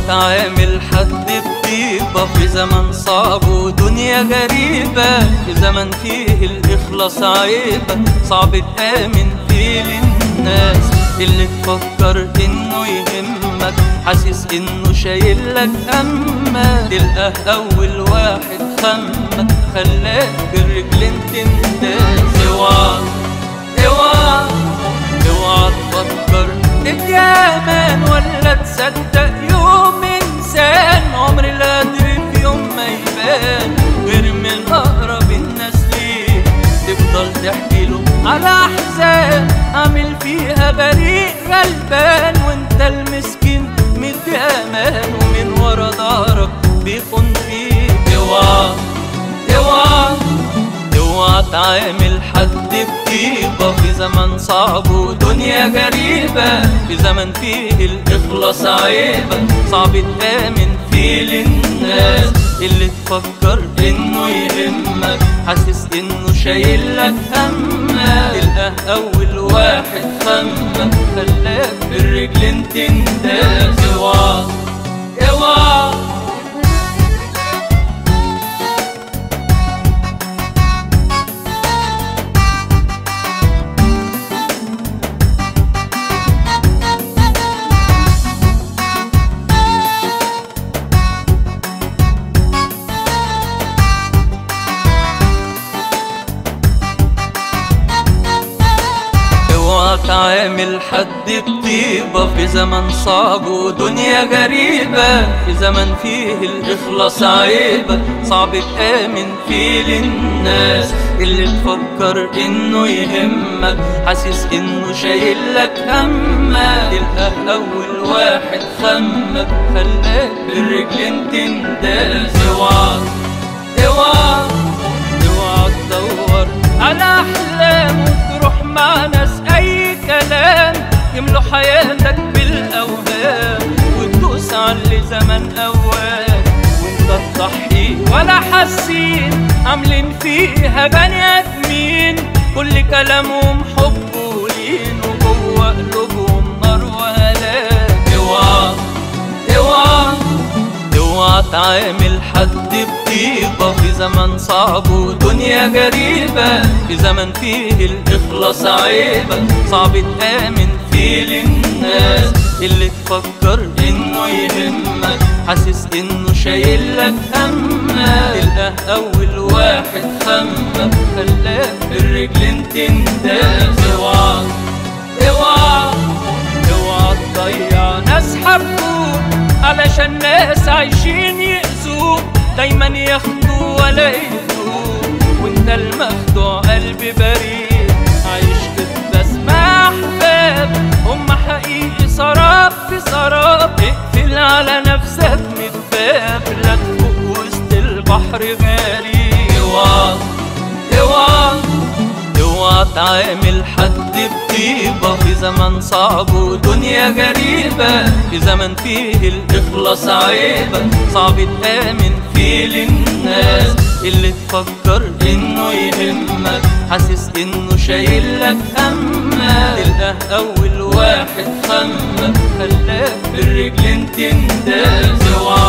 تعامل حد بطيبة في زمن صعب ودنيا غريبة في زمن فيه الإخلاص عيبة صعب تآمن فيه للناس اللي تفكر إنه يهمك حاسس إنه شايلك همك تلقاه أول واحد خمك خلاك بالرجلين تنداس اوعى اوعى اوعى تفكر تدي امان ولا تصدق يوم انسان عمر لا ادري في يوم ما يبان غير من اقرب الناس ليه تفضل تحكي له على احزان عامل فيها بريء غلبان وانت المسكين مدي امان ومن ورا ظهرك بيخون فيك اوعى اوعى اوعى تعامل حد بطيبة في زمن صعب ودنيا غريبة في زمن فيه الإخلاص عيبة صعب تآمن فيه للناس اللي تفكر إنه يهمك حاسس إنه شايلك همك تلقاه أول واحد خمك خلاك بالرجلين تنداس اوعى اوعى اوعى تعامل حد بطيبة في زمن صعب ودنيا غريبة في زمن فيه الإخلاص عيبة صعب تآمن فيه للناس اللي تفكر إنه يهمك حاسس إنه شايلك همك تلقاه أول واحد خمك خلاك بالرجلين تنداس اوعى اوعى اوعى تدور على احلام وتروح مع ناس اي كلام يملوا حياتك بالاوهام وتدوس على اللي زمن اوان وانت تضحي ولا حاسين عاملين فيها بني ادمين كل كلامهم حب ولين وجوه قلوبهم نار وهلاك اوعى اوعى اوعى تعامل حد بطيبة في زمن صعب ودنيا غريبة في زمن فيه الإخلاص عيبة صعب تآمن فيه للناس اللي تفكر إنه يهمك حاسس إنه شايلك همك تلقاه أول واحد خمك خلاك بالرجلين تنداس اوعى اوعى اوعى تضيع ناس حبوك علشان ناس عايشين يأذوك دايما ياخدوا ولا يدوك وانت المخدوع قلبي بريء عايش كده بس مع احباب هم حقيقي سراب في سراب اقفل على نفسك من الباب لا تفوق وسط البحر غالي اوعى اوعى اوعى تعامل حد بطيبة في زمن صعب ودنيا غريبة في زمن فيه الإخلاص عيبة صعب تآمن فيه للناس اللي تفكر إنه يهمك حاسس إنه شايلك همك تلقاه أول واحد خمك خلاك بالرجلين تنداس اوعى